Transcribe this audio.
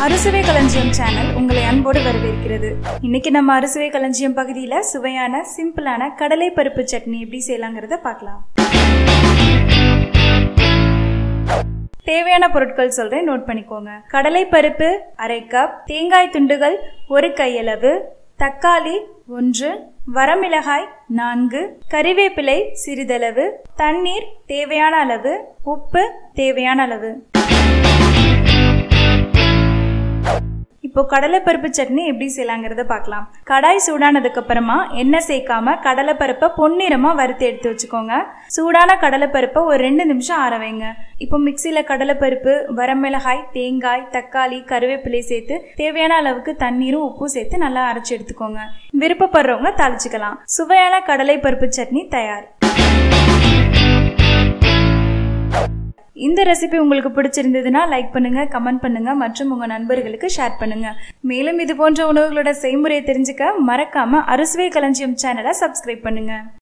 அறுசுவை களஞ்சியம் சேனல் உங்களை அன்போடு வரவேற்கிறது இன்னைக்கு நம்ம அறுசுவை களஞ்சியம் பகுதியில் சுவையான சிம்பிளான கடலை பருப்பு சட்னி எப்படி செய்யலாங்கிறத பார்க்கலாம் தேவையான பொருட்கள் சொல்றேன் நோட் பண்ணிக்கோங்க கடலை பருப்பு அரை கப் தேங்காய் துண்டுகள் ஒரு கையளவு தக்காளி ஒன்று வரமிளகாய் நான்கு கறிவேப்பிலை சிறிதளவு தண்ணீர் தேவையான அளவு உப்பு தேவையான அளவு இப்போ கடலைப்பருப்பு சட்னி எப்படி செய்யலாங்கிறத பார்க்கலாம் கடாய் சூடானதுக்கு அப்புறமா எண்ணெய் சேர்க்காம கடலைப்பருப்பை பொன்னிறமா வறுத்து எடுத்து வச்சுக்கோங்க சூடான கடலைப்பருப்பை ஒரு ரெண்டு நிமிஷம் ஆற வைங்க இப்போ மிக்சியில கடலைப்பருப்பு வரமிளகாய் தேங்காய் தக்காளி கருவேப்பிலை சேர்த்து தேவையான அளவுக்கு தண்ணீரும் உப்பும் சேர்த்து நல்லா அரைச்சி எடுத்துக்கோங்க விருப்பப்படுறவங்க தாளிச்சுக்கலாம் சுவையான கடலைப்பருப்பு சட்னி தயார் இந்த ரெசிபி உங்களுக்கு பிடிச்சிருந்ததுன்னா லைக் பண்ணுங்க கமெண்ட் பண்ணுங்க மற்றும் உங்க நண்பர்களுக்கு ஷேர் பண்ணுங்க மேலும் இது போன்ற உணவுகளோட செய்முறையை தெரிஞ்சுக்க மறக்காம அறுசுவை களஞ்சியம் சேனலை சப்ஸ்கிரைப் பண்ணுங்க